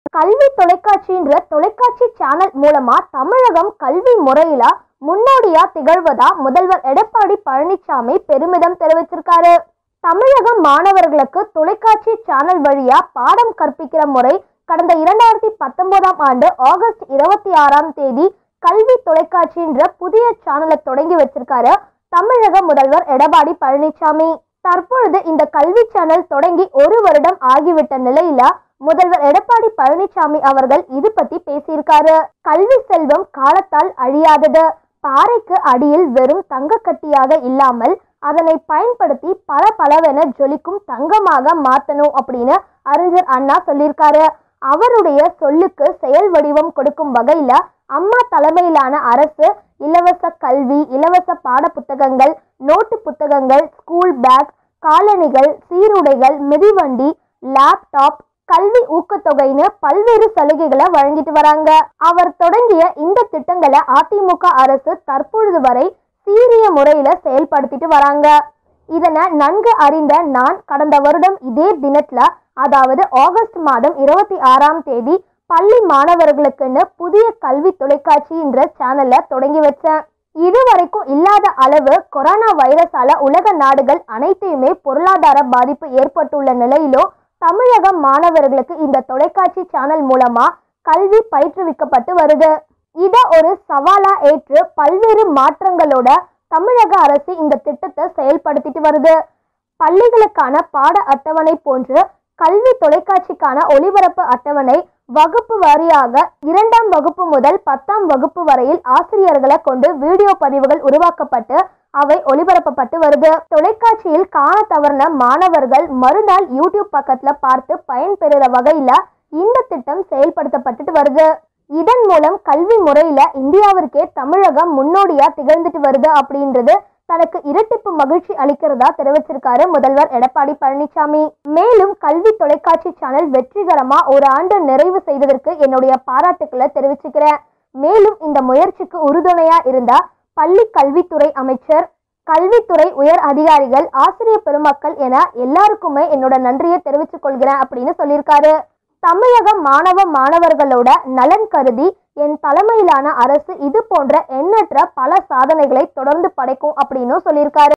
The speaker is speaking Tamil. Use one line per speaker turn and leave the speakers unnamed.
கல்வி தொலைக்காட்சின்ற தொலைக்காட்சி சேனல் மூலமா தமிழகம் கல்வி முறையில முன்னோடியா திகழ்வதா முதல்வர் எடப்பாடி பழனிசாமி பெருமிதம் தெரிவிச்சிருக்காரு தமிழக மாணவர்களுக்கு தொலைக்காட்சி சேனல் வழியா பாடம் கற்பிக்கிற முறை கடந்த இரண்டாயிரத்தி பத்தொன்பதாம் ஆண்டு ஆகஸ்ட் இருபத்தி ஆறாம் தேதி கல்வி தொலைக்காட்சின்ற புதிய சேனலை தொடங்கி வச்சிருக்காரு தமிழக முதல்வர் எடப்பாடி பழனிசாமி தற்பொழுது இந்த கல்வி சேனல் தொடங்கி ஒரு வருடம் ஆகிவிட்ட நிலையில முதல்வர் எடப்பாடி பழனிசாமி அவர்கள் இது பத்தி பேசியிருக்காரு கல்வி செல்வம் காலத்தால் அழியாதது பாறைக்கு அடியில் வெறும் தங்கக்கட்டியாக இல்லாமல் அதனை பயன்படுத்தி பல பலவென ஜொலிக்கும் தங்கமாக மாத்தணும் அப்படின்னு அறிஞர் அண்ணா சொல்லியிருக்காரு அவருடைய சொல்லுக்கு செயல் வடிவம் கொடுக்கும் வகையில அம்மா தலைமையிலான அரசு இலவச கல்வி இலவச பாட புத்தகங்கள் நோட்டு புத்தகங்கள் ஸ்கூல் பேக் காலணிகள் சீருடைகள் மிதிவண்டி லேப்டாப் கல்வி ஊக்கத்தொகைன்னு பல்வேறு சலுகைகளை வழங்கிட்டு வராங்க அவர் தொடங்கிய இந்த திட்டங்களை அதிமுக அரசு தற்பொழுது வரை சீரிய முறையில செயல்படுத்திட்டு வராங்க இதனை நன்கு அறிந்த நான் கடந்த வருடம் இதே தினத்துல அதாவது ஆகஸ்ட் மாதம் இருபத்தி ஆறாம் தேதி பள்ளி மாணவர்களுக்குன்னு புதிய கல்வி தொலைக்காட்சின்ற சேனலை தொடங்கி வச்சேன் இதுவரைக்கும் இல்லாத அளவு கொரோனா வைரஸால உலக நாடுகள் அனைத்தையுமே பொருளாதார பாதிப்பு ஏற்பட்டுள்ள நிலையிலும் தமிழக மாணவர்களுக்கு இந்த தொலைக்காட்சி சேனல் மூலமா கல்வி பயிற்றுவிக்கப்பட்டு வருது இத ஒரு சவாலா ஏற்று பல்வேறு மாற்றங்களோட தமிழக அரசு இந்த திட்டத்தை செயல்படுத்திட்டு வருது பள்ளிகளுக்கான பாட அட்டவணை போன்று கல்வி தொலைக்காட்சிக்கான ஒளிபரப்பு அட்டவணை வகுப்பு வாரியாக இரண்டாம் வகுப்பு முதல் பத்தாம் வகுப்பு வரையில் ஆசிரியர்களை கொண்டு வீடியோ பதிவுகள் உருவாக்கப்பட்டு அவை ஒளிபரப்பப்பட்டு வருது தொலைக்காட்சியில் காண தவறின மாணவர்கள் மறுநாள் யூடியூப் பக்கத்துல பார்த்து பயன்பெறுற வகையில இந்த திட்டம் செயல்படுத்தப்பட்டுட்டு வருது இதன் மூலம் கல்வி முறையில இந்தியாவிற்கே தமிழகம் முன்னோடியா திகழ்ந்துட்டு வருது அப்படின்றது தனக்கு இரட்டிப்பு மகிழ்ச்சி அளிக்கிறதா தெரிவிச்சிருக்காரு முதல்வர் எடப்பாடி பழனிசாமி மேலும் கல்வி தொலைக்காட்சி சேனல் வெற்றிகரமா ஒரு ஆண்டு நிறைவு செய்ததற்கு என்னுடைய பாராட்டுக்களை தெரிவிச்சுக்கிறேன் மேலும் இந்த முயற்சிக்கு உறுதுணையா இருந்தா பள்ளி கல்வித்துறை அமைச்சர் கல்வித்துறை உயர் அதிகாரிகள் ஆசிரியர் பெருமக்கள் என எல்லாருக்குமே என்னோட நன்றியை தெரிவித்துக் கொள்கிறேன் அப்படின்னு சொல்லியிருக்காரு தமிழக மாணவ மாணவர்களோட நலன் கருதி என் தலைமையிலான அரசு இது போன்ற எண்ணற்ற பல சாதனைகளை தொடர்ந்து படைக்கும் அப்படின்னு சொல்லியிருக்காரு